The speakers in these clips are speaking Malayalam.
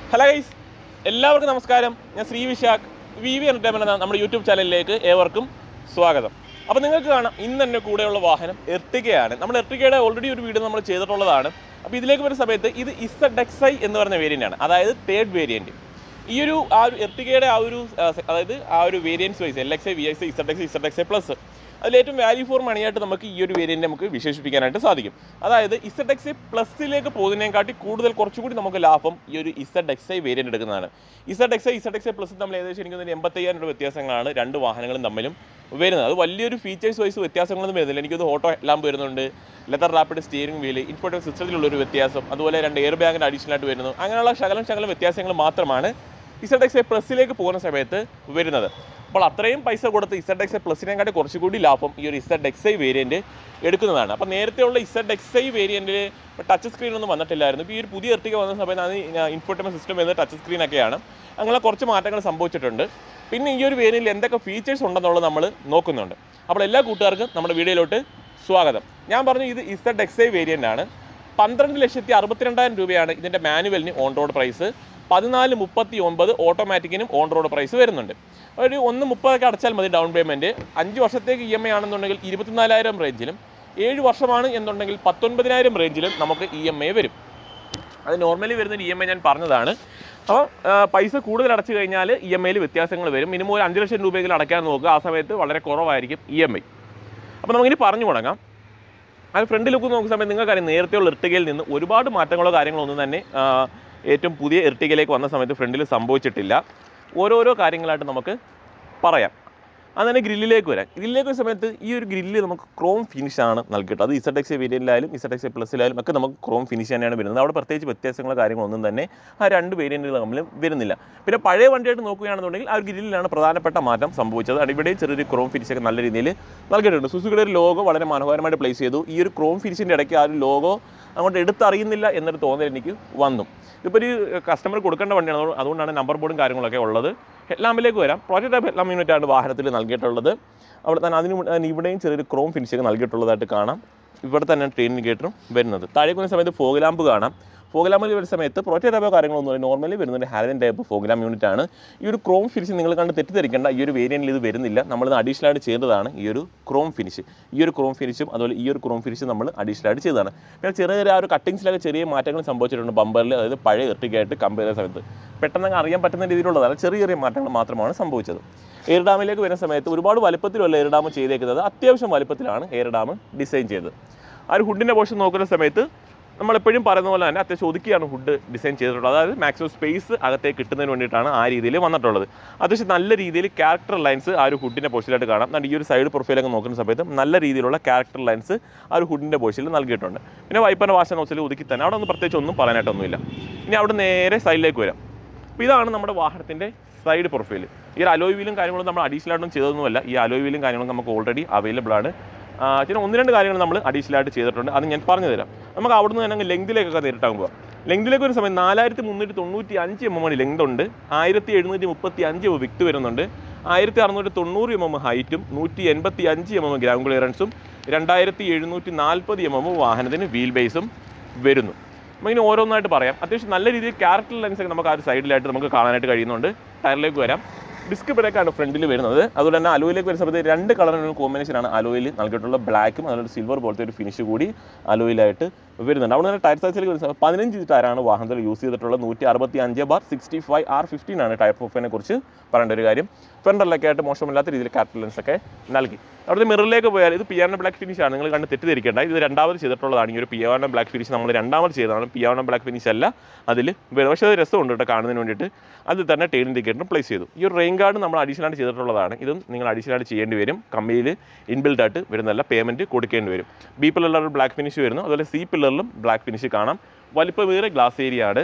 ഹലോ ഗൈസ് എല്ലാവർക്കും നമസ്കാരം ഞാൻ Shri Vishakh V V entertainment എന്ന നമ്മുടെ യൂട്യൂബ് ചാനലിലേക്ക് ഏവർക്കും സ്വാഗതം അപ്പോൾ നിങ്ങൾക്ക് കാണാം ഇന്ന് എൻ്റെ കൂടെയുള്ള വാഹനം എർട്ടിക്കയാണ് നമ്മൾ എർട്ടിക്കയുടെ ഓൾറെഡി ഒരു വീഡിയോ നമ്മൾ ചെയ്തിട്ടുള്ളതാണ് അപ്പോൾ ഇതിലേക്ക് വരുന്ന സമയത്ത് ഇത് ഇസഡ് എക്സ് ഐ എന്ന് പറയുന്ന വേരിയൻ്റ് ആണ് അതായത് തേർഡ് വേരിയൻറ്റ് ഈ ഒരു ആ ഒരു എർട്ടിക്കയുടെ ആ ഒരു ആ, സെ- അതായത് ആ ഒരു variance wise L X I V X I Z X Z X I plus അതിൽ ഏറ്റവും വാല്യൂ ഫോർ മണിയായിട്ട് നമുക്ക് ഈ ഒരു വേരിയൻ്റ് നമുക്ക് വിശേഷിപ്പിക്കാനായിട്ട് സാധിക്കും അതായത് ഇസഡ് എക്സ് ഐ പ്ലസിലേക്ക് പോകുന്നതിനെക്കാട്ടി കൂടുതൽ കുറച്ചുകൂടി നമുക്ക് ലാഭം ഈ ഒരു ഇസഡ് എക്സ് ഐ വേരിയൻ്റ് എടുക്കുന്നതാണ് Z X I Z X I plus തമ്മിൽ ഏകദേശം എനിക്ക് തോന്നുന്നു എൺപത്തയ്യായിരം രൂപ വ്യത്യാസങ്ങളാണ് രണ്ട് വാഹനങ്ങളും തമ്മിലും വരുന്നത് അത് വലിയൊരു ഫീച്ചേഴ്സ് വൈസ് വ്യത്യാസങ്ങളൊന്നും വരുന്നില്ല എനിക്കത് ഓട്ടോ ലാമ്പ് വരുന്നുണ്ട് leather wrapped steering wheel infotainment സിസ്റ്റത്തിലുള്ള ഒരു വ്യത്യാസം അതുപോലെ രണ്ട് എയർ ബാഗിൻ്റെ അഡീഷണൽ ആയിട്ട് വരുന്നു അങ്ങനെയുള്ള ശകലം ശകലം വ്യത്യാസങ്ങൾ മാത്രമാണ് ഇസഡ് എക്സ് ഐ പ്ലസിലേക്ക് പോകുന്ന സമയത്ത് വരുന്നത് അപ്പോൾ അത്രയും പൈസ കൊടുത്ത് ഇസഡ് എക്സ് ഐ പ്ലസിനെക്കാട്ടി കുറച്ചുകൂടി ലാഭം ഈ ഒരു ഇസഡ് എക്സ് ഐ വേരിയൻറ്റ് എടുക്കുന്നതാണ് അപ്പോൾ നേരത്തെയുള്ള ഇസഡ് എക്സ് ഐ വേരിയൻറ്റിൽ ടച്ച് സ്ക്രീൻ ഒന്നും വന്നിട്ടില്ലായിരുന്നു ഇപ്പോൾ ഈ ഒരു പുതിയ എർട്ടിക വന്ന സമയത്ത് അത് ഇൻഫോർട്ടൈൻമെൻറ്റ് സിസ്റ്റം വരുന്നത് ടച്ച് സ്ക്രീനൊക്കെയാണ് അങ്ങനെ കുറച്ച് മാറ്റങ്ങൾ സംഭവിച്ചിട്ടുണ്ട് പിന്നെ ഈ ഒരു വേരിയൻറ്റിൽ എന്തൊക്കെ ഫീച്ചേഴ്സ് ഉണ്ടെന്നുള്ളത് നമ്മൾ നോക്കുന്നുണ്ട് അപ്പോൾ എല്ലാ കൂട്ടുകാർക്കും നമ്മുടെ വീഡിയോയിലോട്ട് സ്വാഗതം ഞാൻ പറഞ്ഞു ഇത് ഇസഡ് എക്സ് ഐ വേരിയൻ്റ് ആണ് പന്ത്രണ്ട് ലക്ഷത്തി അറുപത്തിരണ്ടായിരം രൂപയാണ് ഇതിൻ്റെ മാനുവലിന് ഓൺ റോഡ് പ്രൈസ് പതിനാല് മുപ്പത്തി ഒമ്പത് ഓട്ടോമാറ്റിക്കിനും ഓൺ റോഡ് പ്രൈസ് വരുന്നുണ്ട് ഒരു ഒന്ന് മുപ്പതൊക്കെ അടച്ചാൽ മതി ഡൗൺ പേയ്മെൻറ്റ് അഞ്ച് വർഷത്തേക്ക് ഇ എം ഐ ആണെന്നുണ്ടെങ്കിൽ ഇരുപത്തിനാലായിരം റേഞ്ചിലും ഏഴ് വർഷമാണ് എന്നുണ്ടെങ്കിൽ പത്തൊൻപതിനായിരം റേഞ്ചിലും നമുക്ക് ഇ എം ഐ വരും അത് നോർമലി വരുന്ന ഇ എം ഐ ഞാൻ പറഞ്ഞതാണ് അപ്പോൾ ആ, പൈസ കൂടുതൽ അടച്ചു കഴിഞ്ഞാൽ ഇ എം ഐയിൽ വ്യത്യാസങ്ങൾ വരും മിനിമം ഒരു അഞ്ച് ലക്ഷം രൂപയെങ്കിലും അടയ്ക്കാൻ നോക്കുക ആ സമയത്ത് വളരെ കുറവായിരിക്കും ഇ എം ഐ അപ്പോൾ നമുക്കിനി പറഞ്ഞു തുടങ്ങാം അത് ഫ്രണ്ട് ലുക്ക് നോക്കുന്ന സമയത്ത് നിങ്ങൾക്കറിയാം നേരത്തെയുള്ള ഇർട്ടികയിൽ നിന്ന് ഒരുപാട് മാറ്റങ്ങളോ കാര്യങ്ങളോ ഒന്നും തന്നെ ആ, ഏറ്റവും പുതിയ ഇർട്ടികയിലേക്ക് വന്ന സമയത്ത് ഫ്രണ്ടിൽ സംഭവിച്ചിട്ടില്ല ഓരോരോ കാര്യങ്ങളായിട്ട് നമുക്ക് പറയാം അങ്ങനെ ഗ്രില്ലിലേക്ക് വരാം ഗ്രില്ലിലേക്ക് വരുന്ന സമയത്ത് ഈ ഒരു ഗ്രില്ല് നമുക്ക് ക്രോം ഫിനിഷാണ് നൽകിയിട്ട് അത് ഇസഡ് എക്സ് വേരിയൻറ്റിലായാലും ഇസഡ് എക്സ് പ്ലസിലായാലും ഒക്കെ നമുക്ക് ക്രോം ഫിനിഷ് തന്നെയാണ് വരുന്നത് അവിടെ പ്രത്യേകിച്ച് വ്യത്യാസങ്ങളോ കാര്യങ്ങളൊന്നും തന്നെ ആ രണ്ട് വേരിയൻറ്റുകൾ തമ്മിൽ വരുന്നില്ല പിന്നെ പഴയ വണ്ടിയായിട്ട് നോക്കുകയാണെന്നുണ്ടെങ്കിൽ ആ ഒരു ഗ്രില്ലിലാണ് പ്രധാനപ്പെട്ട മാറ്റം സംഭവിച്ചത് അത് ഇവിടെയും ചെറിയൊരു ക്രോം ഫിനിഷൊക്കെ നല്ല രീതിയിൽ നൽകിയിട്ടുണ്ട് സുസുക്കിയുടെ ഒരു ലോഗോ വളരെ മനോഹരമായിട്ട് പ്ലേസ് ചെയ്തു ഈ ഒരു ക്രോം ഫിനിഷിൻ്റെ ഇടയ്ക്ക് ആ ഒരു ലോഗോ അങ്ങോട്ട് എടുത്തറിയുന്നില്ല എന്നൊരു തോന്നൽ എനിക്ക് വന്നു ഇപ്പോൾ ഒരു കസ്റ്റമർ കൊടുക്കേണ്ട വണ്ടിയാണ് അതുകൊണ്ട് അതുകൊണ്ടാണ് നമ്പർ ബോർഡും കാര്യങ്ങളൊക്കെ ഉള്ളത് ഹെഡ്ലാമ്പിലേക്ക് വരാം പ്രോജക്റ്റ് ടൈപ്പ് ഹെഡ്ലാം യൂണിറ്റാണ് വാഹനത്തിൽ നൽകിയിട്ടുള്ളത് അവിടെ തന്നെ അതിന് മുന്നേ തന്നെ ഇവിടെയും ചെറിയൊരു ക്രോം ഫിനിഷൊക്കെ നൽകിയിട്ടുള്ളതായിട്ട് കാണാം ഇവിടെ തന്നെ ട്രെയിൻ ഇൻഡിക്കേറ്ററും വരുന്നത് താഴേക്ക് വരുന്ന സമയത്ത് ഫോഗ് ലാമ്പ് കാണാം ഫോഗ് ലാമ്പിൽ വരുന്ന സമയത്ത് പ്രോജക്റ്റ് ടൈപ്പോ കാര്യങ്ങളൊന്നും നോർമലി വരുന്നത് halogen type fog lamp unit ആണ് ഈ ഒരു ക്രോം ഫിനിഷ് നിങ്ങൾ കണ്ട് തെറ്റിദ്ധരിക്കേണ്ട ഈ ഒരു വേരിയൻറ്റിൽ ഇത് വരുന്നില്ല നമ്മൾ അഡീഷണൽ ആയിട്ട് ചെയ്തതാണ് ഈ ഒരു ക്രോം ഫിനിഷ് ഈ ഒരു ക്രോം ഫിനിഷും അതുപോലെ ഈ ഒരു ക്രോം ഫിനിഷും നമ്മൾ അഡീഷണൽ ആയിട്ട് ചെയ്തതാണ് പിന്നെ ചെറിയ ചെറിയ ആ ഒരു കട്ടിങ്സിലൊക്കെ ചെറിയ മാറ്റങ്ങൾ സംഭവിച്ചിട്ടുണ്ട് ബമ്പറിൽ അതായത് പഴയ ഇർട്ടിക്കായിട്ട് കമ്പയർ ചെയ്യുന്ന സമയത്ത് പെട്ടെന്ന് അങ്ങ് അറിയാൻ പറ്റുന്ന രീതിയിലുള്ളതല്ല ചെറിയ ചെറിയ മാറ്റങ്ങൾ മാത്രമാണ് സംഭവിച്ചത് എയർ ഡാമിലേക്ക് വരുന്ന സമയത്ത് ഒരുപാട് വലുപ്പത്തിലുള്ള എയർ ഡാം ചെയ്തേക്കുന്നത് അത്യാവശ്യം വലുപ്പത്തിലാണ് എയർ ഡാം ഡിസൈൻ ചെയ്തത് ആ ഒരു ഹുഡിൻ്റെ പോർഷൻ നോക്കുന്ന സമയത്ത് നമ്മളെപ്പോഴും പറയുന്ന പോലെ തന്നെ അത്യാവശ്യം ഒതുക്കിയാണ് ഹുഡ് ഡിസൈൻ ചെയ്തിട്ടുള്ളത് അതായത് മാക്സിമം സ്പേസ് അകത്തേക്ക് കിട്ടുന്നതിന് വേണ്ടിയിട്ടാണ് ആ രീതിയിൽ വന്നിട്ടുള്ളത് അത്യാവശ്യം നല്ല രീതിയിൽ ക്യാരക്ടർ ലൈൻസ് ആ ഒരു ഹുഡിൻ്റെ പോർഷനിലായിട്ട് കാണാം എന്നിട്ട് ഈ ഒരു സൈഡ് പ്രൊഫൈലൊക്കെ നോക്കുന്ന സമയത്ത് നല്ല രീതിയിലുള്ള ക്യാരക്ടർ ലൈൻസ് ആ ഒരു ഹുഡിൻ്റെ പോർഷനിൽ നൽകിയിട്ടുണ്ട് പിന്നെ വൈപ്പറിൻ്റെ വാശ നോച്ചിൽ ഒതുക്കി തന്നെ അവിടെ ഒന്നും പ്രത്യേകിച്ച് ഒന്നും പറയാനായിട്ടൊന്നുമില്ല ഇനി അവിടെ നേരെ സൈഡിലേക്ക് വരാം അപ്പോൾ ഇതാണ് നമ്മുടെ വാഹനത്തിൻ്റെ സൈഡ് പ്രൊഫൈൽ ഈ ഒരു അലോയ് വീലും കാര്യങ്ങളും നമ്മൾ അഡീഷണൽ ആയിട്ടൊന്നും ചെയ്തതൊന്നുമല്ല ഈ അലോയ് വീലും കാര്യങ്ങളും നമുക്ക് ഓൾറെഡി അവൈലബിൾ ആണ് ആ, പിന്നെ ഒന്ന് രണ്ട് കാര്യങ്ങൾ നമ്മൾ അഡീഷണൽ ആയിട്ട് ചെയ്തിട്ടുണ്ട് അത് ഞാൻ പറഞ്ഞു തരാം നമുക്ക് അവിടുന്ന് തന്നെ അങ്ങ് ലെങ്തിലേക്കൊക്കെ നേരിട്ടാകും പോകാം ലെങ്തിലേക്ക് ഒരു സമയം നാലായിരത്തി മുന്നൂറ്റി തൊണ്ണൂറ്റി അഞ്ച് എം എം ആണ് ലെങ്ത് ഉണ്ട് ആയിരത്തി എഴുന്നൂറ്റി മുപ്പത്തി അഞ്ച് വിക്ട് വരുന്നുണ്ട് ആയിരത്തി അറുന്നൂറ്റി തൊണ്ണൂറ് എം എം ഹൈറ്റും നൂറ്റി എൺപത്തി അഞ്ച് എം എം ഗ്രൗണ്ട് ക്ലിയറൻസും രണ്ടായിരത്തി എഴുന്നൂറ്റി നാൽപ്പത് എം എം വാഹനത്തിന് വീൽ ബേസും വരുന്നു നമുക്കിനി ഓരോന്നായിട്ട് പറയാം അത്യാവശ്യം നല്ല രീതിയിൽ ക്യാരക്ടർ ലെൻസ് ഒക്കെ നമുക്ക് ആ ഒരു സൈഡിലായിട്ട് നമുക്ക് കാണാനായിട്ട് കഴിയുന്നുണ്ട് ടയറിലേക്ക് വരാം ഡിസ്ക് ബ്രേക്കാണ് ഫ്രണ്ടിൽ വരുന്നത് അതുപോലെ തന്നെ അലോയിലേക്ക് വരുന്ന സമയത്ത് രണ്ട് കളറിന് കോമ്പിനേഷനാണ് അലോയിൽ നൽകിയിട്ടുള്ള ബ്ലാക്കും അതുപോലെ സിൽവർ പോലത്തെ ഒരു ഫിനിഷ് കൂടി അലോയിലായിട്ട് വരുന്നുണ്ട് അവിടെ തന്നെ ടയർ സൈസിലേക്ക് വരുന്ന സമയത്ത് പതിനഞ്ച് ടയറാണ് വാഹനത്തിൽ യൂസ് ചെയ്തിട്ടുള്ളത് നൂറ്റി അറുപത്തി അഞ്ച് bar sixty five R fifteen ആണ് ടയർ പ്രൂഫിനെ കുറിച്ച് പറയേണ്ട ഒരു കാര്യം ഫ്രണ്ടറിലൊക്കെ ആയിട്ട് മോശമില്ലാത്ത രീതിയിൽ ക്യാരക്ടർ ലെൻസ് ഒക്കെ നൽകി അവിടുത്തെ മിററിലേക്ക് പോയാൽ ഇത് പിയാനോ ബ്ലാക്ക് ഫിനിഷ് ആണ് നിങ്ങൾ കണ്ട് തെറ്റിദ്ധരിക്കേണ്ട ഇത് രണ്ടാമത് ചെയ്തിട്ടുള്ളതാണ് ഈ ഒരു പിയാനോ ബ്ലാക്ക് ഫിനിഷ് നമ്മൾ രണ്ടാമത് ചെയ്തതാണ് പിയാനോ ബ്ലാക്ക് ഫിനിഷ് അല്ല അതിൽ വരും പക്ഷേ അത് രസമുണ്ട് കേട്ടോ കാണുന്നതിന് വേണ്ടിയിട്ട് അതിൽ തന്നെ ടേൺ ഇൻഡിക്കേറ്ററും പ്ലേസ് ചെയ്തു ഈ ഒരു റെയിൻ ഗാർഡ് നമ്മൾ അഡീഷണൽ ആയിട്ട് ചെയ്തിട്ടുള്ളതാണ് ഇതും നിങ്ങൾ അഡീഷണൽ ആയിട്ട് ചെയ്യേണ്ടി വരും കമ്പനിയിൽ ഇൻബിൽഡ് ആയിട്ട് വരുന്നതല്ല പേയ്മെൻറ്റ് കൊടുക്കേണ്ടി വരും ബി പില്ലറിൽ ഒരു ബ്ലാക്ക് ഫിനിഷ് വരുന്നു അതുപോലെ സി പില്ലറിലും ബ്ലാക്ക് ഫിനിഷ് കാണാം വലിപ്പമേറിയ ഗ്ലാസ് ഏരിയ ആണ്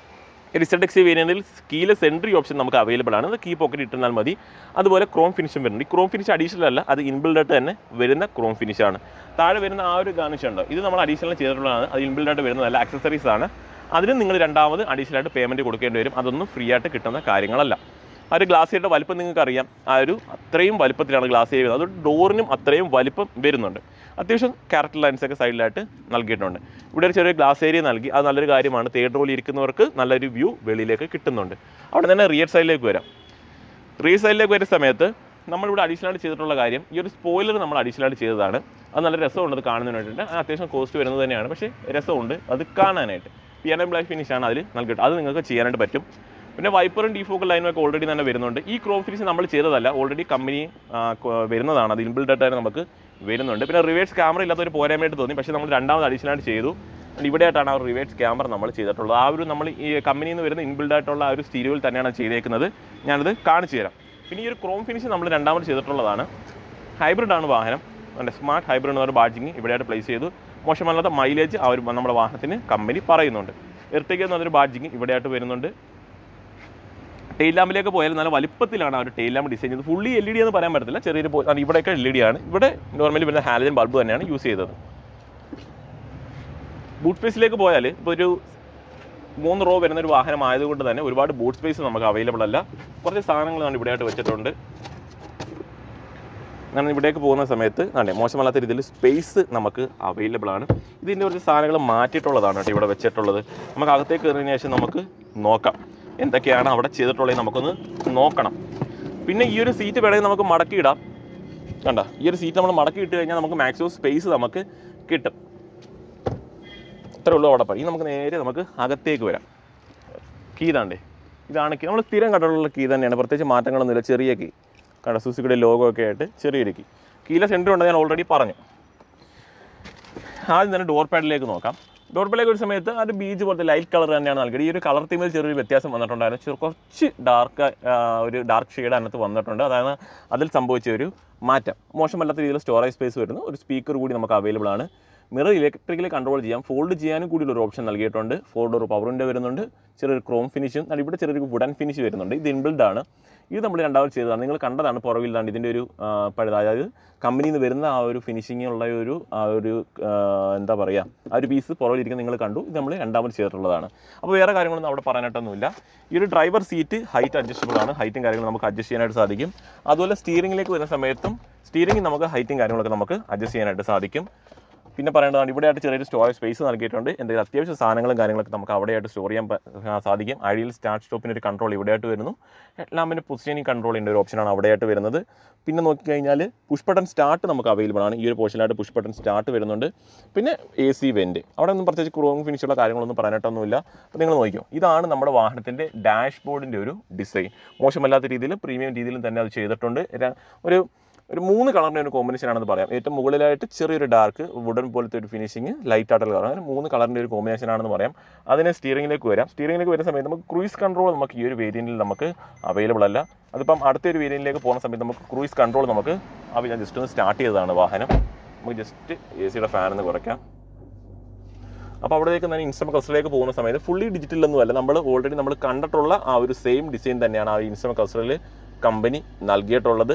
എക്സി വേരിയൻറ്റിൽ കീയിലെ സെൻട്രി ഓപ്ഷൻ നമുക്ക് അവൈലബിൾ ആണ് അത് കീ പോക്കറ്റ് ഇട്ടാൽ മതി അതുപോലെ ക്രോം ഫിനിഷും വരുന്നുണ്ട് ഈ ക്രോം ഫിനിഷ് അഡീഷണൽ അല്ല അത് ഇൻബിൽഡ് ആയിട്ട് തന്നെ വരുന്ന ക്രോം ഫിനിഷ് ആണ് താഴെ വരുന്ന ആ ഒരു ഗാർണിഷ് ഉണ്ട് ഇത് നമ്മൾ അഡീഷണൽ ചെയ്തിട്ടുള്ളതാണ് അത് ഇൻബിൽഡ് ആയിട്ട് വരുന്നതല്ല ആക്സസറീസ് ആണ് അതിനും നിങ്ങൾ രണ്ടാമത് അഡീഷണൽ ആയിട്ട് പേയ്മെൻറ്റ് കൊടുക്കേണ്ടി വരും അതൊന്നും ഫ്രീ ആയിട്ട് കിട്ടുന്ന കാര്യങ്ങളല്ല ആ ഒരു ഗ്ലാസ് ഏരിയയുടെ വലിപ്പം നിങ്ങൾക്ക് അറിയാം ആ ഒരു അത്രയും വലിപ്പത്തിലാണ് ഗ്ലാസ് ഏരിയ വരുന്നത് അത് ഡോറിനും അത്രയും വലിപ്പം വരുന്നുണ്ട് അത്യാവശ്യം ക്യാരക്ടർ ലൈൻസ് ഒക്കെ സൈഡിലായിട്ട് നൽകിയിട്ടുണ്ട് ഇവിടെ ഒരു ചെറിയ ഗ്ലാസ് ഏരിയ നൽകി അത് നല്ലൊരു കാര്യമാണ് തേർഡ് റോയിൽ ഇരിക്കുന്നവർക്ക് നല്ലൊരു വ്യൂ വെളിയിലേക്ക് കിട്ടുന്നുണ്ട് അവിടെ തന്നെ റിയർ സൈഡിലേക്ക് വരാം റിയർ സൈഡിലേക്ക് വരുന്ന സമയത്ത് നമ്മളിവിടെ അഡീഷണൽ ആയിട്ട് ചെയ്തിട്ടുള്ള കാര്യം ഈ ഒരു സ്പോയിലർ നമ്മൾ അഡീഷണൽ ആയിട്ട് ചെയ്തതാണ് അത് നല്ല രസമുണ്ട് അത് കാണുന്നതിനായിട്ട് അത് അത്യാവശ്യം കോസ്റ്റ് വരുന്നത് തന്നെയാണ് പക്ഷേ രസമുണ്ട് അത് കാണാനായിട്ട് പിയാനോ ബ്ലാക്ക് ഫിനിഷ് ആണ് അതിൽ നൽകിയിട്ട് അത് നിങ്ങൾക്ക് ചെയ്യാനായിട്ട് പറ്റും പിന്നെ വൈപ്പറും ഡിഫോക്കൽ ലൈനും ഒക്കെ ഓൾറെഡി തന്നെ വരുന്നുണ്ട് ഈ ക്രോം ഫിനിഷ് നമ്മൾ ചെയ്തതല്ല ഓൾറെഡി കമ്പനി വരുന്നതാണ് അത് ഇൻബിൽഡ് ആയിട്ട് തന്നെ നമുക്ക് വരുന്നുണ്ട് പിന്നെ റിവേഴ്സ് ക്യാമറ ഇല്ലാത്തൊരു പോരായ്മയായിട്ട് തോന്നി പക്ഷേ നമ്മൾ രണ്ടാമത് അഡീഷണൽ ആയിട്ട് ചെയ്തു And ഇവിടെയായിട്ടാണ് ആ ഒരു റിവേഴ്സ് ക്യാമറ നമ്മൾ ചെയ്തിട്ടുള്ളത് ആ ഒരു നമ്മൾ ഈ കമ്പനിയിൽ നിന്ന് വരുന്ന ഇൻബിൽഡ് ആയിട്ടുള്ള ആ ഒരു സ്റ്റീരിയോയിൽ തന്നെയാണ് ചെയ്തേക്കുന്നത് ഞാനത് കാണിച്ചു തരാം പിന്നെ ഈ ഒരു ക്രോം ഫിനിഷ് നമ്മൾ രണ്ടാമത് ചെയ്തിട്ടുള്ളതാണ് ഹൈബ്രിഡ് ആണ് വാഹനം അതിൻ്റെ സ്മാർട്ട് ഹൈബ്രിഡ് എന്ന ഒരു ബാഡ്ജിങ് ഇവിടെയായിട്ട് പ്ലേസ് ചെയ്തു മോശമല്ലാത്ത മൈലേജ് ആ ഒരു നമ്മുടെ വാഹനത്തിന് കമ്പനി പറയുന്നുണ്ട് എർട്ടിക എന്നതൊരു ബാഡ്ജിങ് ഇവിടെയായിട്ട് വരുന്നുണ്ട് ടെയിൽ ലാമ്പിലേക്ക് പോയാൽ നല്ല വലിപ്പത്തിലാണ് ആ ഒരു ടെയിൽ ലാമ്പ് ഡിസൈൻ ചെയ്തത് ഫുള്ളി എൽ ഇ ഡി എന്ന് പറയാൻ പറ്റത്തില്ല ചെറിയൊരു പോ- ആണ് ഇവിടെയൊക്കെ എൽ ഇ ഡി ആണ് ഇവിടെ നോർമലി വരുന്ന ഹാലജൻ ബൾബ് തന്നെയാണ് യൂസ് ചെയ്തത് ബൂട്ട് സ്പേസിലേക്ക് പോയാൽ ഇപ്പോൾ ഒരു മൂന്ന് റോ വരുന്ന ഒരു വാഹനം ആയതുകൊണ്ട് തന്നെ ഒരുപാട് ബൂട്ട് സ്പേസ് നമുക്ക് അവൈലബിൾ അല്ല കുറച്ച് സാധനങ്ങൾ നമ്മൾ ഇവിടെയായിട്ട് വെച്ചിട്ടുണ്ട് ഞാൻ ഇവിടേക്ക് പോകുന്ന സമയത്ത് അതെ മോശമല്ലാത്ത രീതിയിൽ സ്പേസ് നമുക്ക് അവൈലബിൾ ആണ് ഇതിൻ്റെ കുറച്ച് സാധനങ്ങൾ മാറ്റിയിട്ടുള്ളതാണ് കേട്ടോ ഇവിടെ വെച്ചിട്ടുള്ളത് നമുക്ക് അകത്തേക്ക് കയറിയതിന് ശേഷം നമുക്ക് നോക്കാം എന്തൊക്കെയാണ് അവിടെ ചെയ്തിട്ടുള്ളത് നമുക്കൊന്ന് നോക്കണം പിന്നെ ഈ ഒരു സീറ്റ് വേണമെങ്കിൽ നമുക്ക് മടക്കിയിടാം കണ്ട ഈ ഒരു സീറ്റ് നമ്മൾ മടക്കി ഇട്ട് കഴിഞ്ഞാൽ നമുക്ക് മാക്സിമം സ്പേസ് നമുക്ക് കിട്ടും ഇത്രേ ഉള്ളൂ അവിടെ പറയും നമുക്ക് നേരെ നമുക്ക് അകത്തേക്ക് വരാം കീ താണ്ടേ ഇതാണ് കീ നമ്മൾ സ്ഥിരം കണ്ടിട്ടുള്ള കീ തന്നെയാണ് പ്രത്യേകിച്ച് മാറ്റങ്ങളൊന്നുമില്ല ചെറിയ കീ കണ്ട സുസുക്കിയുടെ ലോഗോ ഒക്കെ ആയിട്ട് ചെറിയൊരു കീ കീല സെൻറ്റർ ഉണ്ട് ഞാൻ ഓൾറെഡി പറഞ്ഞു ആദ്യം തന്നെ ഡോർ പാഡിലേക്ക് നോക്കാം ഡോർ പാഡിലേക്ക് ഒരു സമയത്ത് അത് ബീച്ച് പോലത്തെ ലൈറ്റ് കളർ തന്നെയാണ് നൽകിയത് ഈ ഒരു കളർ തീമിൽ ചെറിയൊരു വ്യത്യാസം വന്നിട്ടുണ്ടായിരുന്നു ചെറു കുറച്ച് ഡാർക്ക് ഒരു ഡാർക്ക് ഷെയ്ഡ് അതിനകത്ത് വന്നിട്ടുണ്ട് അതാണ് അതിൽ സംഭവിച്ച ഒരു മാറ്റം മോശമല്ലാത്ത രീതിയിൽ സ്റ്റോറേജ് സ്പേസ് വരുന്നു ഒരു സ്പീക്കർ കൂടി നമുക്ക് അവൈലബിൾ ആണ് മിറർ ഇലക്ട്രിക്കലി കൺട്രോൾ ചെയ്യാം ഫോൾഡ് ചെയ്യാനും കൂടി ഒരു ഓപ്ഷൻ നൽകിയിട്ടുണ്ട് ഫോൾഡ് ഒരു പവറിൻ്റെ വരുന്നുണ്ട് ചെറിയൊരു ക്രോം ഫിനിഷും എന്നാൽ ഇവിടെ ചെറിയൊരു വുഡൻ ഫിനിഷ് വരുന്നുണ്ട് ഇത് ഇൻബിൽഡ് ആണ് ഇത് നമ്മൾ രണ്ടാമത് ചെയ്തതാണ് നിങ്ങൾ കണ്ടതാണ് പുറകിലാണ് ഇതിൻ്റെ ഒരു ആ, പഴുത അതായത് കമ്പനിയിൽ നിന്ന് വരുന്ന ആ ഒരു ഫിനിഷിംഗ് ഉള്ള ഒരു ആ ഒരു ആ, എന്താ പറയുക ആ ഒരു പീസ് പുറകിലിരിക്കുന്ന നിങ്ങൾ കണ്ടു ഇത് നമ്മൾ രണ്ടാമത് ചെയ്തിട്ടുള്ളതാണ് അപ്പോൾ വേറെ കാര്യങ്ങളൊന്നും അവിടെ പറയാനായിട്ടൊന്നുമില്ല ഈ ഒരു ഡ്രൈവർ സീറ്റ് ഹൈറ്റ് അഡ്ജസ്റ്റബിൾ ആണ് ഹൈറ്റും കാര്യങ്ങളും നമുക്ക് അഡ്ജസ്റ്റ് ചെയ്യാനായിട്ട് സാധിക്കും അതുപോലെ സ്റ്റിയറിംഗിലേക്ക് വരുന്ന സമയത്തും സ്റ്റിയറിംഗ് നമുക്ക് ഹൈറ്റും കാര്യങ്ങളൊക്കെ നമുക്ക് അഡ്ജസ്റ്റ് ചെയ്യാനായിട്ട് സാധിക്കും പിന്നെ പറയേണ്ടതാണ് ഇവിടെയായിട്ട് ചെറിയൊരു സ്റ്റോറേജ് സ്പേസ് നൽകിയിട്ടുണ്ട് എന്തെങ്കിലും അത്യാവശ്യ സാധനങ്ങളും കാര്യങ്ങളൊക്കെ നമുക്ക് അവിടെയായിട്ട് സ്റ്റോർ ചെയ്യാൻ പ- ആ, സാധിക്കും ഐഡിയൽ സ്റ്റാർട്ട് സ്റ്റോപ്പിന് ഒരു കൺട്രോൾ ഇവിടെയായിട്ട് വരുന്നു ലാമ്പിൻ്റെ പൊസിഷനിങ് കൺട്രോളിൻ്റെ ഒരു ഓപ്ഷനാണ് അവിടെയായിട്ട് വരുന്നത് പിന്നെ നോക്കിക്കഴിഞ്ഞാൽ പുഷ് ബട്ടൺ സ്റ്റാർട്ട് നമുക്ക് അവൈലബിൾ ആണ് ഈ ഒരു പോർഷനിലായിട്ട് പുഷ് ബട്ടൺ സ്റ്റാർട്ട് വരുന്നുണ്ട് പിന്നെ എ സി വെൻറ്റ് അവിടെ ഒന്നും പ്രത്യേകിച്ച് ക്രോം ഫിനിഷുള്ള കാര്യങ്ങളൊന്നും പറയാനായിട്ടൊന്നുമില്ല അപ്പോൾ നിങ്ങൾ നോക്കിയോ ഇതാണ് നമ്മുടെ വാഹനത്തിൻ്റെ ഡാഷ് ബോർഡിൻ്റെ ഒരു ഡിസൈൻ മോശമല്ലാത്ത രീതിയിൽ പ്രീമിയം രീതിയിലും തന്നെ അത് ചെയ്തിട്ടുണ്ട് ര- ഒരു ഒരു മൂന്ന് കളറിൻ്റെ ഒരു കോമ്പിനേഷൻ ആണെന്ന് പറയാം ഏറ്റവും മുകളിലായിട്ട് ചെറിയൊരു ഡാർക്ക് വുഡൻ പോലത്തെ ഒരു ഫിനിഷിങ് ലൈറ്റ് ആയിട്ടുള്ള കളർ അങ്ങനെ മൂന്ന് കളറിൻ്റെ ഒരു കോമ്പിനേഷൻ ആണെന്ന് പറയാം അതിനെ സ്റ്റിയറിംഗിലേക്ക് വരാം സ്റ്റിയറിംഗിലേക്ക് വരുന്ന സമയത്ത് നമുക്ക് ക്രൂയിസ് കൺട്രോൾ നമുക്ക് ഈ ഒരു വേരിയൻറ്റിൽ നമുക്ക് അവൈലബിൾ അല്ല അതിപ്പം അടുത്തൊരു വേരിയൻറ്റിലേക്ക് പോകുന്ന സമയത്ത് നമുക്ക് ക്രൂയിസ് കൺട്രോൾ നമുക്ക് അവ ഞാൻ ജസ്റ്റ് ഒന്ന് സ്റ്റാർട്ട് ചെയ്തതാണ് വാഹനം നമുക്ക് ജസ്റ്റ് എ സിയുടെ ഫാൻ ഒന്ന് കുറയ്ക്കാം അപ്പോൾ അവിടേക്ക് തന്നെ ഇൻസ്റ്റം കസ്റ്ററിലേക്ക് പോകുന്ന സമയത്ത് ഫുള്ളി ഡിജിറ്റൽ ഒന്നും അല്ല നമ്മൾ ഓൾറെഡി നമ്മൾ കണ്ടിട്ടുള്ള ആ ഒരു സെയിം ഡിസൈൻ തന്നെയാണ് ആ ഇൻസ്റ്റം കസ്റ്ററിൽ കമ്പനി നൽകിയിട്ടുള്ളത്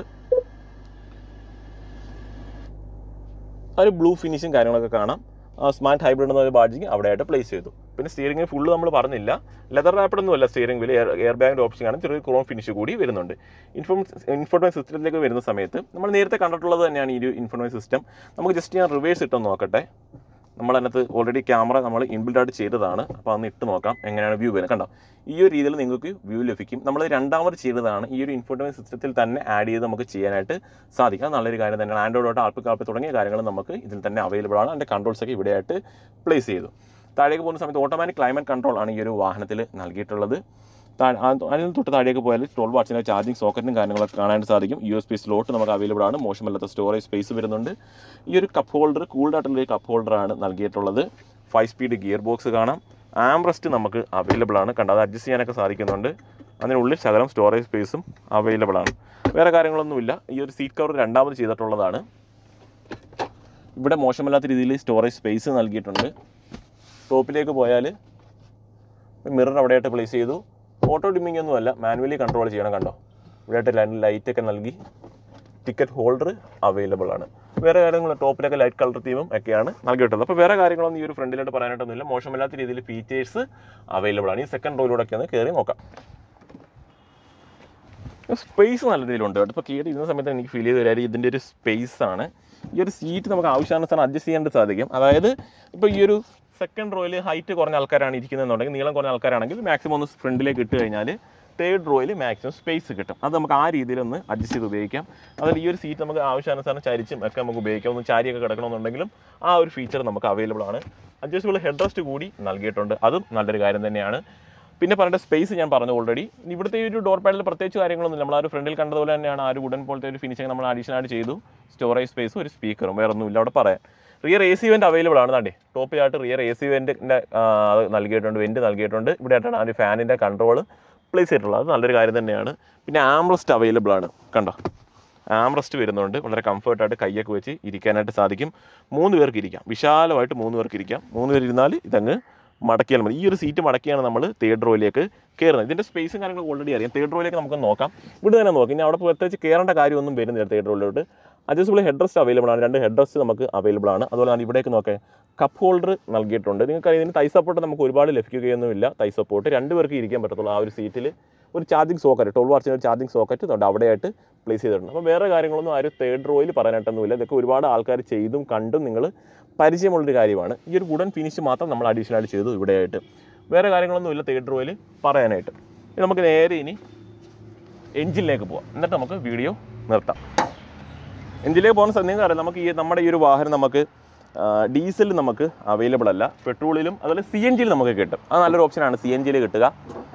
ആ ഒരു ബ്ലൂ ഫിനിഷും കാര്യങ്ങളൊക്കെ കാണാം സ്മാർട്ട് ഹൈബ്രിഡ് എന്ന ഒരു ബാഡ്ജിങ് അവിടെയായിട്ട് പ്ലേസ് ചെയ്തു പിന്നെ സ്റ്റിയറിംഗ് ഫുള്ള് നമ്മൾ പറഞ്ഞില്ല ലെതർ റാപ്പിഡ് ഒന്നും അല്ല സ്റ്റിയറിംഗ് വീല് എയർ ബാഗിൻ്റെ ഓപ്ഷൻ ആണ് ചെറിയ ക്രോം ഫിനിഷ് കൂടി വരുന്നുണ്ട് ഇൻഫോം ഇൻഫോർമേഷൻ സിസ്റ്റത്തിലേക്ക് വരുന്ന സമയത്ത് നമ്മൾ നേരത്തെ കണ്ടിട്ടുള്ളത് തന്നെയാണ് ഈ ഒരു ഇൻഫോർമേഷൻ സിസ്റ്റം നമുക്ക് ജസ്റ്റ് ഞാൻ റിവേഴ്സ് ഇട്ടൊന്ന് നോക്കട്ടെ നമ്മൾ അതിനകത്ത് ഓൾറെഡി ക്യാമറ നമ്മൾ ഇൻബിൽഡ് ആയിട്ട് ചെയ്തതാണ് അപ്പോൾ അന്ന് ഇട്ട് നോക്കാം എങ്ങനെയാണ് വ്യൂ വരുന്നത് കണ്ടോ ഈ ഒരു രീതിയിൽ നിങ്ങൾക്ക് വ്യൂ ലഭിക്കും നമ്മൾ രണ്ടാമത് ചെയ്തതാണ് ഈ ഒരു ഇൻഫോർമേഷൻ സിസ്റ്റത്തിൽ തന്നെ ആഡ് ചെയ്ത് നമുക്ക് ചെയ്യാനായിട്ട് സാധിക്കും അത് നല്ലൊരു കാര്യം തന്നെയാണ് ആൻഡ്രോയിഡ് ആൽപ്പ് കാപ്പ് തുടങ്ങിയ കാര്യങ്ങൾ നമുക്ക് ഇതിൽ തന്നെ അവൈലബിൾ ആണ് അതിൻ്റെ കൺട്രോൾസ് ഒക്കെ ഇവിടെയായിട്ട് പ്ലേസ് ചെയ്തു താഴേക്ക് പോകുന്ന സമയത്ത് ഓട്ടോമാറ്റിക് ക്ലൈമറ്റ് കൺട്രോൾ ആണ് ഈ ഒരു വാഹനത്തിൽ നൽകിയിട്ടുള്ളത് താ- ആ- അതിൽ നിന്ന് തൊട്ട് താഴേക്ക് പോയാൽ ട്വൽവ് വാട്സിൻ്റെ ചാർജിങ് സോക്കറ്റും കാര്യങ്ങളൊക്കെ കാണാൻ സാധിക്കും യു എസ് പി സ്ലോട്ട് നമുക്ക് അവൈലബിൾ ആണ് മോശമല്ലാത്ത സ്റ്റോറേജ് സ്പേസ് വരുന്നുണ്ട് ഈ ഒരു കപ്പ് ഹോൾഡർ കൂൾഡ് ആയിട്ടുള്ള ഒരു കപ്പ് ഹോൾഡറാണ് നൽകിയിട്ടുള്ളത് ഫൈവ് സ്പീഡ് ഗിയർ ബോക്സ് കാണാം ആംബ്രസ്റ്റ് നമുക്ക് അവൈലബിൾ ആണ് കണ്ടത് അഡ്ജസ്റ്റ് ചെയ്യാനൊക്കെ സാധിക്കുന്നുണ്ട് അതിനുള്ളിൽ ശകലം സ്റ്റോറേജ് സ്പേസും അവൈലബിൾ ആണ് വേറെ കാര്യങ്ങളൊന്നുമില്ല ഈ ഒരു സീറ്റ് കവർ രണ്ടാമത് ചെയ്തിട്ടുള്ളതാണ് ഇവിടെ മോശമല്ലാത്ത രീതിയിൽ സ്റ്റോറേജ് സ്പേസ് നൽകിയിട്ടുണ്ട് ടോപ്പിലേക്ക് പോയാൽ മിറർ അവിടെയായിട്ട് പ്ലേസ് ചെയ്തു ഓട്ടോ ഡിമ്മിംഗ് ഒന്നും അല്ല മാനുവലി കൺട്രോൾ ചെയ്യണം കണ്ടോ ഇവിടെയായിട്ട് ലൈറ്റ് ഒക്കെ നൽകി ടിക്കറ്റ് ഹോൾഡർ അവൈലബിൾ ആണ് വേറെ കാര്യങ്ങൾ ടോപ്പിലൊക്കെ ലൈറ്റ് കളർ തീമും ഒക്കെയാണ് നൽകിയിട്ടുള്ളത് അപ്പോൾ വേറെ കാര്യങ്ങളൊന്നും ഈ ഒരു ഫ്രണ്ടിലായിട്ട് പറയാനായിട്ടൊന്നുമില്ല മോശമില്ലാത്ത രീതിയിൽ ഫീച്ചേഴ്സ് അവൈലബിൾ ആണ് ഈ സെക്കൻഡ് റോയിലൂടെ ഒന്ന് കയറി നോക്കാം സ്പേസ് നല്ല രീതിയിലുണ്ട് കേട്ടോ ഇപ്പോൾ കീഴ് ഇരുന്ന സമയത്ത് എനിക്ക് ഫീൽ ചെയ്ത് തരാം ഇതിൻ്റെ ഒരു സ്പേസ് ആണ് ഈ ഒരു സീറ്റ് നമുക്ക് ആവശ്യാനുസരണം അഡ്ജസ്റ്റ് ചെയ്യാനായിട്ട് സാധിക്കും അതായത് ഇപ്പോൾ ഈ ഒരു സെക്കൻഡ് റോയിൽ ഹൈറ്റ് കുറഞ്ഞ ആൾക്കാരാണ് ഇരിക്കുന്നതെന്നുണ്ടെങ്കിൽ നീളം കുറഞ്ഞ ആൾക്കാരാണെങ്കിൽ മാക്സിമം ഒന്ന് ഫ്രണ്ടിലേക്ക് ഇട്ട് കഴിഞ്ഞാൽ തേർഡ് റോയിൽ മാക്സിമം സ്പേസ് കിട്ടും അത് നമുക്ക് ആ രീതിയിൽ ഒന്ന് അഡ്ജസ്റ്റ് ചെയ്ത് ഉപയോഗിക്കാം അതിൽ ഈ ഒരു സീറ്റ് നമുക്ക് ആവശ്യാനുസരണം ചരിച്ചും ഒക്കെ നമുക്ക് ഉപയോഗിക്കാം ഒന്ന് ചാരിയൊക്കെ കിടക്കണമെന്നുണ്ടെങ്കിലും ആ ഒരു ഫീച്ചർ നമുക്ക് അവൈലബിൾ ആണ് അഡ്ജസ്റ്റബിൾ ഹെഡ് റെസ്റ്റ് കൂടി നൽകിയിട്ടുണ്ട് അതും നല്ലൊരു കാര്യം തന്നെയാണ് പിന്നെ പറയേണ്ട സ്പേസ് ഞാൻ പറഞ്ഞു ഓൾറെഡി ഇവിടുത്തെ ഈ ഒരു ഡോർ പാഡിൽ പ്രത്യേകിച്ച് കാര്യങ്ങളൊന്നും നമ്മൾ ആ ഒരു ഫ്രണ്ടിൽ കണ്ടതുപോലെ തന്നെയാണ് ആ ഒരു വുഡൻ പോലത്തെ ഒരു ഫിനിഷിംഗ് നമ്മൾ അഡീഷണൽ ആയിട്ട് ചെയ്തു സ്റ്റോറേജ് സ്പേസും ഒരു സ്പീക്കറും വേറെ ഒന്നുമില്ല അവിടെ പറയാൻ rear A C vent available ആണ് താണ്ടി ടോപ്പിലായിട്ട് റിയർ എ സി വെൻറ്റിൻ്റെ അത് നൽകിയിട്ടുണ്ട് വെൻറ്റ് നൽകിയിട്ടുണ്ട് ഇവിടെ ആയിട്ടാണ് ആ ഒരു ഫാനിൻ്റെ കൺട്രോൾ പ്ലേസ് ചെയ്തിട്ടുള്ളത് അത് നല്ലൊരു കാര്യം തന്നെയാണ് പിന്നെ ആംറസ്റ്റ് അവൈലബിൾ ആണ് കണ്ടോ ആംറസ്റ്റ് വരുന്നുണ്ട് വളരെ കംഫർട്ടായിട്ട് കൈയൊക്കെ വെച്ച് ഇരിക്കാനായിട്ട് സാധിക്കും മൂന്ന് പേർക്ക് ഇരിക്കാം വിശാലമായിട്ട് മൂന്ന് പേർക്ക് ഇരിക്കാം മൂന്ന് പേര് ഇരുന്നാൽ ഇതങ്ങ് മടക്കിയാൽ മതി ഈ ഒരു സീറ്റ് മടക്കിയാണ് നമ്മൾ തേർഡ് റോയിലേക്ക് കയറുന്നത് ഇതിൻ്റെ സ്പേസും കാര്യങ്ങളും ഓൾറെഡി അറിയാം തേർഡ് റോയിലേക്ക് നമുക്ക് നോക്കാം ഇവിടെ തന്നെ നോക്കാം ഇനി അവിടെ പ്രത്യേകിച്ച് കയറേണ്ട കാര്യമൊന്നും വരുന്നില്ല തേർഡ് റോയിലോട്ട് അഡ്ജസ്റ്റബിൾ ഹെഡ് റെസ്റ്റ് അവൈലബിൾ ആണ് രണ്ട് ഹെഡ് റെസ്റ്റ് നമുക്ക് അവൈലബിൾ ആണ് അതുപോലെ തന്നെ ഇവിടേക്ക് നോക്കേ കപ്പ് ഹോൾഡർ നൽകിയിട്ടുണ്ട് നിങ്ങൾക്ക് ഇതിന് തൈ സപ്പോർട്ട് നമുക്ക് ഒരുപാട് ലഭിക്കുകയൊന്നുമില്ല തൈ സപ്പോർട്ട് രണ്ട് പേർക്ക് ഇരിക്കാൻ പറ്റത്തുള്ളൂ ആ ഒരു സീറ്റിൽ ഒരു ചാർജിങ് സോക്കറ്റ് ട്വൽവ് വാർച്ചിൻ്റെ ചാർജിങ് സോക്കറ്റ് ഉണ്ട് അവിടെയായിട്ട് പ്ലേസ് ചെയ്തിട്ടുണ്ട് അപ്പോൾ വേറെ കാര്യങ്ങളൊന്നും ആ ഒരു തേർഡ് റോയിൽ പറയാനായിട്ടൊന്നുമില്ല ഇതൊക്കെ ഒരുപാട് ആൾക്കാർ ചെയ്തും കണ്ടും നിങ്ങൾ പരിചയമുള്ളൊരു കാര്യമാണ് ഈ ഒരു വുഡൻ ഫിനിഷ് മാത്രം നമ്മൾ അഡീഷണൽ ആയിട്ട് ചെയ്തു ഇവിടെയായിട്ട് വേറെ കാര്യങ്ങളൊന്നുമില്ല തേർഡ് റോയിൽ പറയാനായിട്ട് ഇനി നമുക്ക് നേരെ ഇനി എഞ്ചിനിലേക്ക് പോവാം എന്നിട്ട് നമുക്ക് വീഡിയോ നിർത്താം എഞ്ചിനിലേക്ക് പോകുന്ന സമയം നിങ്ങൾക്ക് അറിയാം നമുക്ക് ഈ നമ്മുടെ ഈ ഒരു വാഹനം നമുക്ക് ഡീസൽ നമുക്ക് അവൈലബിൾ അല്ല പെട്രോളിലും അതുപോലെ സി എൻ ജിയിൽ നമുക്ക് കിട്ടും അത് നല്ലൊരു ഓപ്ഷനാണ് സി എൻ ജിയിൽ കിട്ടുക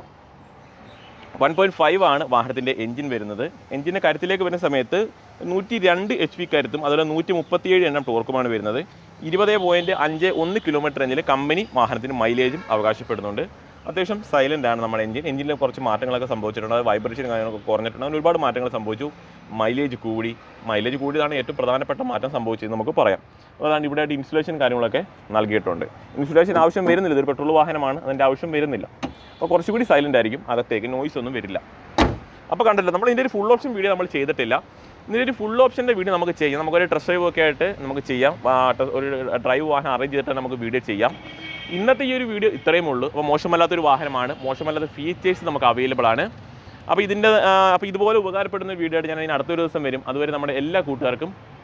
വൺ പോയിൻറ്റ് ഫൈവ് ആണ് വാഹനത്തിൻ്റെ എഞ്ചിൻ വരുന്നത് എഞ്ചിൻ്റെ കരുത്തിലേക്ക് വരുന്ന സമയത്ത് നൂറ്റി രണ്ട് എച്ച് പി കരുത്തും അതുപോലെ നൂറ്റി മുപ്പത്തിയേഴ് എണ്ണം ടോർക്കുമാണ് വരുന്നത് ഇരുപത് പോയിൻറ്റ് അഞ്ച് ഒന്ന് കിലോമീറ്റർ റേഞ്ചിൽ കമ്പനി വാഹനത്തിന് മൈലേജും അവകാശപ്പെടുന്നുണ്ട് അത്യാവശ്യം സൈലൻ്റ് ആണ് നമ്മുടെ എഞ്ചിൻ എഞ്ചിനിൽ കുറച്ച് മാറ്റങ്ങളൊക്കെ സംഭവിച്ചിട്ടുണ്ട് അത് വൈബ്രേഷൻ കാര്യങ്ങളൊക്കെ കുറഞ്ഞിട്ടുണ്ട് അങ്ങനെ ഒരുപാട് മാറ്റങ്ങൾ സംഭവിച്ചു മൈലേജ് കൂടി മൈലേജ് കൂടിയതാണ് ഏറ്റവും പ്രധാനപ്പെട്ട മാറ്റം സംഭവിച്ചത് നമുക്ക് പറയാം അതാണ് ഇവിടെ ഇൻസുലേഷൻ കാര്യങ്ങളൊക്കെ നൽകിയിട്ടുണ്ട് ഇൻസുലേഷൻ ആവശ്യം വരുന്നില്ല ഇതൊരു പെട്രോൾ വാഹനമാണ് അതിൻ്റെ ആവശ്യം വരുന്നില്ല അപ്പോൾ കുറച്ചുകൂടി സൈലൻ്റ് ആയിരിക്കും അകത്തേക്ക് നോയ്സ് ഒന്നും വരില്ല അപ്പോൾ കണ്ടല്ലോ നമ്മൾ ഇതിൻ്റെ ഒരു ഫുൾ ഓപ്ഷൻ വീഡിയോ നമ്മൾ ചെയ്തിട്ടില്ല ഇതിൻ്റെ ഒരു ഫുൾ ഓപ്ഷൻ്റെ വീഡിയോ നമുക്ക് ചെയ്യാം നമുക്കൊരു ടെസ്റ്റ് ഡ്രൈവ് ഒക്കെ ആയിട്ട് നമുക്ക് ചെയ്യാം ആ, ടെ- ഒരു ഡ്രൈവ് വാഹനം അറേഞ്ച് ചെയ്തിട്ട് നമുക്ക് വീഡിയോ ചെയ്യാം ഇന്നത്തെ ഈ ഒരു വീഡിയോ ഇത്രയും ഉള്ളൂ അപ്പോൾ മോശമല്ലാത്തൊരു വാഹനമാണ് മോശമല്ലാത്ത ഫീച്ചേഴ്സ് നമുക്ക് അവൈലബിൾ ആണ് അപ്പോൾ ഇതിൻ്റെ അപ്പോൾ ഇതുപോലെ ഉപകാരപ്പെടുന്ന വീഡിയോ ആയിട്ട് ഞാൻ അതിന് അടുത്തൊരു ദിവസം വരും അതുവരെ നമ്മുടെ എല്ലാ കൂട്ടുകാർക്കും